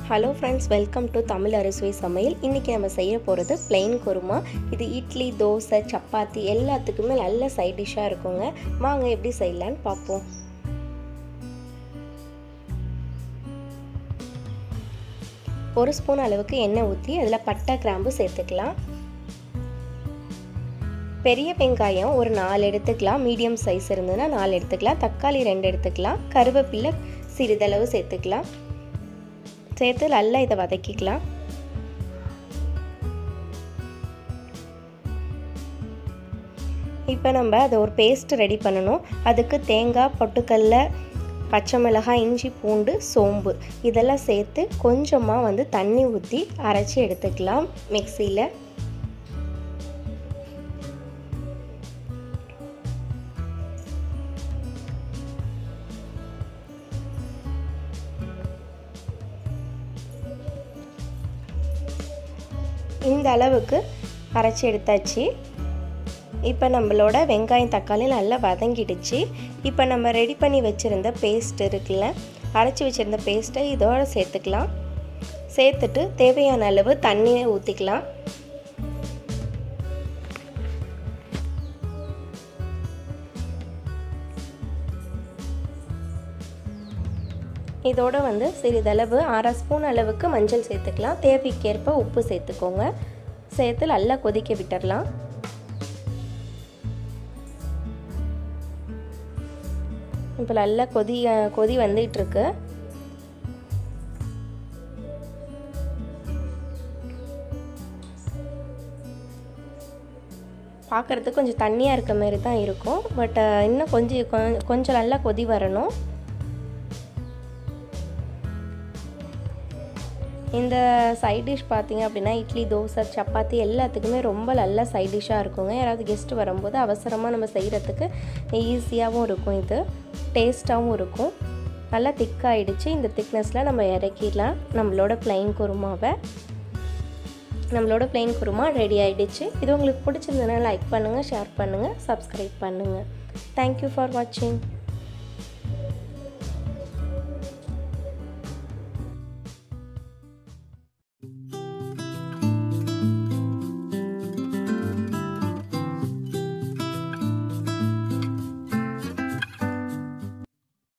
hello friends welcome to Tamil அறுசுவை சமையல் இன்றைக்கி நம்ம செய்ய போகிறது plain குருமா இது இட்லி தோசை சப்பாத்தி எல்லாத்துக்குமே நல்ல சைட் டிஷ்ஷாக இருக்குங்க வாங்க எப்படி செய்யலான்னு பார்ப்போம் ஒரு ஸ்பூன் அளவுக்கு எண்ணெய் ஊற்றி அதில் பட்டை கிராம்பு சேர்த்துக்கலாம் பெரிய வெங்காயம் ஒரு நாலு எடுத்துக்கலாம் மீடியம் சைஸ் இருந்ததுன்னா நாலு எடுத்துக்கலாம் தக்காளி ரெண்டு எடுத்துக்கலாம் கருவேப்பிலை சிறிதளவு சேர்த்துக்கலாம் சேர்த்து நல்லா இதை வதக்கிக்கலாம் இப்போ நம்ம அதை ஒரு பேஸ்ட் ரெடி பண்ணணும் அதுக்கு தேங்காய் பொட்டுக்கல்ல பச்சை மிளகாய் இஞ்சி பூண்டு சோம்பு இதெல்லாம் சேர்த்து கொஞ்சமாக வந்து தண்ணி ஊற்றி அரைச்சி எடுத்துக்கலாம் மிக்சியில் இந்த அளவுக்கு அரைச்சி எடுத்தாச்சு இப்போ நம்மளோட வெங்காயம் தக்காளி நல்லா வதங்கிடுச்சு இப்போ நம்ம ரெடி பண்ணி வச்சுருந்த பேஸ்ட் இருக்குல்ல அரைச்சி வச்சுருந்த பேஸ்ட்டை இதோடு சேர்த்துக்கலாம் சேர்த்துட்டு தேவையான அளவு தண்ணியை ஊற்றிக்கலாம் இதோட வந்து சிறிதளவு அரை ஸ்பூன் அளவுக்கு மஞ்சள் சேர்த்துக்கலாம் தேவைக்கேற்ப உப்பு சேர்த்துக்கோங்க சேர்த்து நல்லா கொதிக்க விட்டுடலாம் இப்போ நல்லா கொதி கொதி வந்துகிட்ருக்கு பார்க்குறதுக்கு கொஞ்சம் தண்ணியாக இருக்க மாதிரி தான் இருக்கும் பட் இன்னும் கொஞ்சம் கொஞ்சம் நல்லா கொதி வரணும் இந்த சைட் டிஷ் பார்த்தீங்க அப்படின்னா இட்லி தோசை சப்பாத்தி எல்லாத்துக்குமே ரொம்ப நல்ல சைட் டிஷ்ஷாக இருக்குங்க யாராவது கெஸ்ட்டு வரும்போது அவசரமாக நம்ம செய்கிறதுக்கு ஈஸியாகவும் இருக்கும் இது டேஸ்ட்டாகவும் இருக்கும் நல்லா திக்காகிடுச்சு இந்த திக்னஸில் நம்ம இறக்கிடலாம் நம்மளோட பிளைன் குருமாவை நம்மளோட பிளைன் குருமா ரெடி ஆகிடுச்சு இது உங்களுக்கு பிடிச்சிருந்ததுன்னா லைக் பண்ணுங்கள் ஷேர் பண்ணுங்கள் சப்ஸ்கிரைப் பண்ணுங்கள் தேங்க்யூ ஃபார் வாட்சிங்